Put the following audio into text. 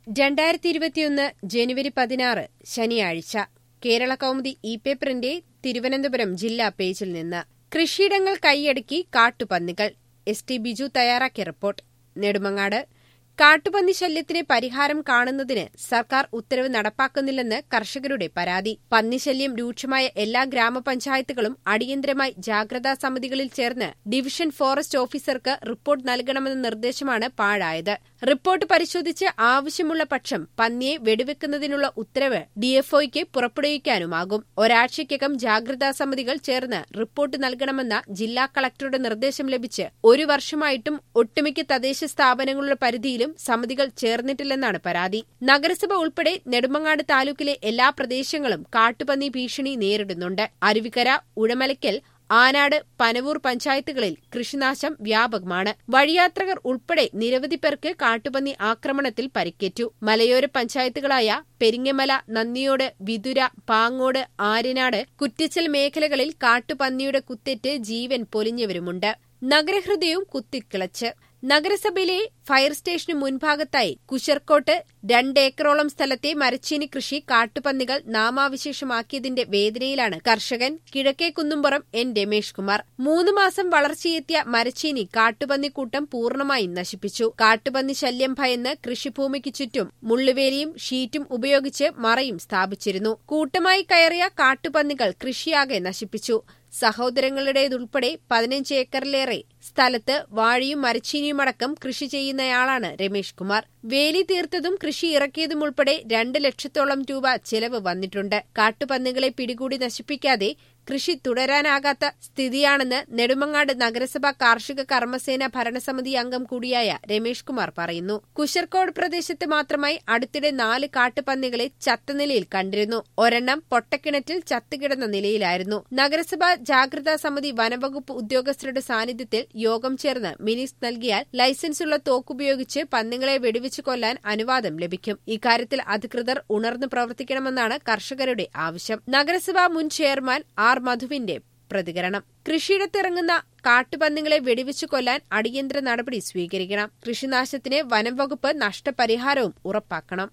രണ്ടായിരത്തി ഇരുപത്തിയൊന്ന് ജനുവരി പതിനാറ് ശനിയാഴ്ച കേരള കൗമുദി ഇ പേപ്പറിന്റെ തിരുവനന്തപുരം ജില്ലാ പേജിൽ നിന്ന് കൃഷിയിടങ്ങൾ കൈയടക്കി കാട്ടുപന്നികൾ എസ് ടി ബിജു തയ്യാറാക്കിയ റിപ്പോർട്ട് നെടുമങ്ങാട് കാട്ടുപന്നി ശല്യത്തിന് പരിഹാരം കാണുന്നതിന് സർക്കാർ ഉത്തരവ് നടപ്പാക്കുന്നില്ലെന്ന് കർഷകരുടെ പരാതി പന്നിശല്യം രൂക്ഷമായ എല്ലാ ഗ്രാമപഞ്ചായത്തുകളും അടിയന്തരമായി ജാഗ്രതാ സമിതികളിൽ ചേർന്ന് ഡിവിഷൻ ഫോറസ്റ്റ് ഓഫീസർക്ക് റിപ്പോർട്ട് നൽകണമെന്ന നിർദ്ദേശമാണ് പാഴായത് റിപ്പോർട്ട് പരിശോധിച്ച് ആവശ്യമുള്ള പക്ഷം പന്നിയെ വെടിവെക്കുന്നതിനുള്ള ഉത്തരവ് ഡിഎഫ്ഒയ്ക്ക് പുറപ്പെടുവിക്കാനുമാകും ഒരാഴ്ചയ്ക്കകം ജാഗ്രതാ സമിതികൾ ചേർന്ന് റിപ്പോർട്ട് നൽകണമെന്ന ജില്ലാ കളക്ടറുടെ നിർദ്ദേശം ലഭിച്ച് ഒരു വർഷമായിട്ടും ഒട്ടുമിക്ക തദ്ദേശ സ്ഥാപനങ്ങളുടെ പരിധിയിലും സമിതികൾ ചേർന്നിട്ടില്ലെന്നാണ് പരാതി നഗരസഭ ഉൾപ്പെടെ നെടുമങ്ങാട് താലൂക്കിലെ എല്ലാ പ്രദേശങ്ങളും കാട്ടുപന്നി ഭീഷണി നേരിടുന്നുണ്ട് അരുവിക്കര ഉഴമലയ്ക്കൽ ആനാട് പനവൂർ പഞ്ചായത്തുകളിൽ കൃഷിനാശം വ്യാപകമാണ് വഴിയാത്രകർ ഉൾപ്പെടെ നിരവധി പേർക്ക് കാട്ടുപന്നി ആക്രമണത്തിൽ പരിക്കേറ്റു മലയോര പഞ്ചായത്തുകളായ പെരിങ്ങമല നന്ദിയോട് വിതുര പാങ്ങോട് ആര്യനാട് കുറ്റിച്ചൽ മേഖലകളിൽ കാട്ടുപന്നിയുടെ കുത്തേറ്റ് ജീവൻ പൊലിഞ്ഞവരുമുണ്ട് നഗരഹൃദയവും കുത്തിക്കിളച്ച് നഗരസഭയിലെ ഫയർ സ്റ്റേഷന് മുൻഭാഗത്തായി കുശർക്കോട്ട് രണ്ടേക്കറോളം സ്ഥലത്തെ മരച്ചീനി കൃഷി കാട്ടുപന്നികൾ നാമാവിശേഷമാക്കിയതിന്റെ വേദനയിലാണ് കർഷകൻ കിഴക്കേ കുന്നുംപുറം എൻ രമേഷ് കുമാർ മൂന്ന് മാസം വളർച്ചയെത്തിയ മരച്ചീനി കാട്ടുപന്നിക്കൂട്ടം പൂർണ്ണമായും നശിപ്പിച്ചു കാട്ടുപന്നി ശല്യം ഭയന്ന് കൃഷിഭൂമിക്ക് ചുറ്റും മുള്ളുവേലിയും ഷീറ്റും ഉപയോഗിച്ച് മറയും സ്ഥാപിച്ചിരുന്നു കൂട്ടമായി കയറിയ കാട്ടുപന്നികൾ കൃഷിയാകെ നശിപ്പിച്ചു സഹോദരങ്ങളുടേതുൾപ്പെടെ പതിനഞ്ച് ഏക്കറിലേറെ സ്ഥലത്ത് വാഴയും മരച്ചീനിയുമടക്കം കൃഷി ചെയ്യുന്നയാളാണ് രമേഷ് കുമാർ വേലി തീർത്തതും കൃഷി ഇറക്കിയതും ഉൾപ്പെടെ രണ്ട് ലക്ഷത്തോളം രൂപ ചെലവ് വന്നിട്ടുണ്ട് കാട്ടുപന്നികളെ പിടികൂടി നശിപ്പിക്കാതെ കൃഷി തുടരാനാകാത്ത സ്ഥിതിയാണെന്ന് നെടുമങ്ങാട് നഗരസഭ കാർഷിക കർമ്മസേന ഭരണസമിതി അംഗം കൂടിയായ രമേഷ് കുമാർ പറയുന്നു കുശർക്കോട് പ്രദേശത്ത് മാത്രമായി അടുത്തിടെ നാല് കാട്ടുപന്നികളെ ചത്ത നിലയിൽ കണ്ടിരുന്നു ഒരെണ്ണം പൊട്ടക്കിണറ്റിൽ ചത്തുകിടന്ന നിലയിലായിരുന്നു നഗരസഭ ജാഗ്രതാ സമിതി വനവകുപ്പ് ഉദ്യോഗസ്ഥരുടെ സാന്നിധ്യത്തിൽ യോഗം ചേർന്ന് മിനിസ് നൽകിയാൽ ലൈസൻസുള്ള തോക്കുപയോഗിച്ച് പന്നികളെ വെടിവെച്ചു കൊല്ലാൻ അനുവാദം ലഭിക്കും ഇക്കാര്യത്തിൽ അധികൃതർ ഉണർന്നു പ്രവർത്തിക്കണമെന്നാണ് കർഷകരുടെ ആവശ്യം നഗരസഭാ മുൻ ചെയർമാൻ ആർ മധുവിന്റെ പ്രതികരണം കൃഷിയിടത്തിറങ്ങുന്ന കാട്ടുപന്നികളെ വെടിവെച്ചു കൊല്ലാൻ അടിയന്തര നടപടി സ്വീകരിക്കണം കൃഷിനാശത്തിന് വനം വകുപ്പ് നഷ്ടപരിഹാരവും ഉറപ്പാക്കണം